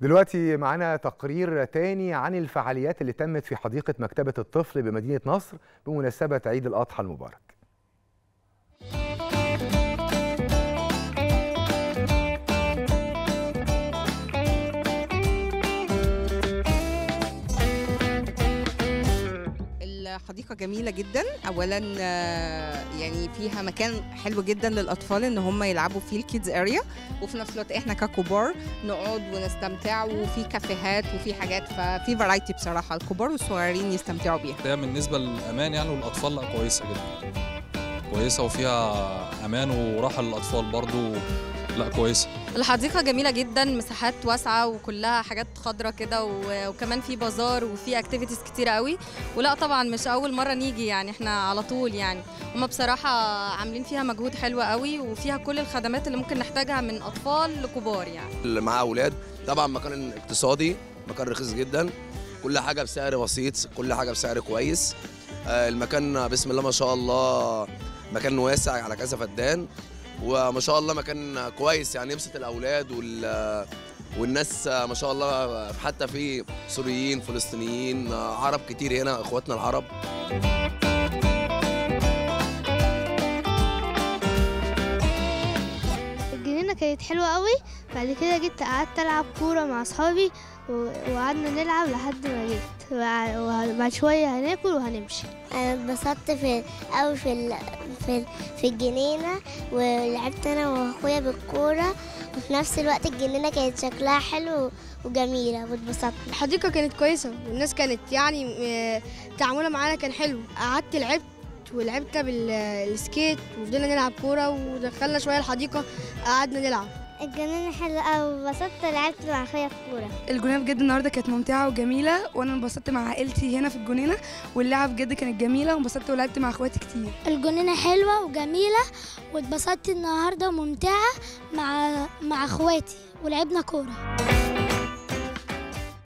دلوقتي معانا تقرير تاني عن الفعاليات اللي تمت في حديقة مكتبة الطفل بمدينة نصر بمناسبة عيد الأضحى المبارك الحديقة جميلة جدا أولا آه، يعني فيها مكان حلو جدا للأطفال إن هم يلعبوا فيه الكيدز اريا وفي نفس الوقت إحنا ككبار نقعد ونستمتع وفي كافيهات وفي حاجات ففي فرايتي بصراحة الكبار والصغيرين يستمتعوا بيها هي بالنسبه للامان يعني والاطفال لا كويسه جدا كويسه وفيها امان وراحه للاطفال برضو لا كويسه الحديقة جميلة جدا مساحات واسعة وكلها حاجات خضرة كده و- وكمان في بازار وفي اكتيفيتيز كتيرة قوي ولا طبعا مش أول مرة نيجي يعني احنا على طول يعني هما بصراحة عاملين فيها مجهود حلو قوي وفيها كل الخدمات اللي ممكن نحتاجها من أطفال لكبار يعني اللي معاه اولاد طبعا مكان اقتصادي مكان رخيص جدا كل حاجه بسعر بسيط كل حاجه بسعر كويس آه، المكان بسم الله ما شاء الله مكان واسع على كذا فدان وما شاء الله مكان كويس يعني يبسط الاولاد وال والناس آه، ما شاء الله حتى في سوريين فلسطينيين آه، عرب كتير هنا اخواتنا العرب الجنينة كانت حلوة قوي بعد كده جيت قعدت ألعب كورة مع أصحابي و- وقعدنا نلعب لحد ما جيت وع- وبعد شوية هناكل وهنمشي انا اتبسطت في قوي في ال... في ال... في الجنينه ولعبت انا واخويا بالكوره وفي نفس الوقت الجنينه كانت شكلها حلو وجميله واتبسطت الحديقة كانت كويسة والناس كانت يعني آه، تعاملها معانا كان حلو قعدت لعبت ولعبت بالسكيت وفضلنا نلعب كورة ودخلنا شوية الحديقة قعدنا نلعب الجنينه حلوه قوي واتبسطت لعبت مع اخويا في الكوره الجنينه بجد النهارده كانت ممتعه وجميله وانا انبسطت مع عائلتي هنا في الجنينه واللعب بجد كانت جميله وانبسطت ولعبت مع اخواتي كتير الجنينة حلوة وجميلة واتبسطت النهاردة وممتعة مع مع اخواتي ولعبنا كورة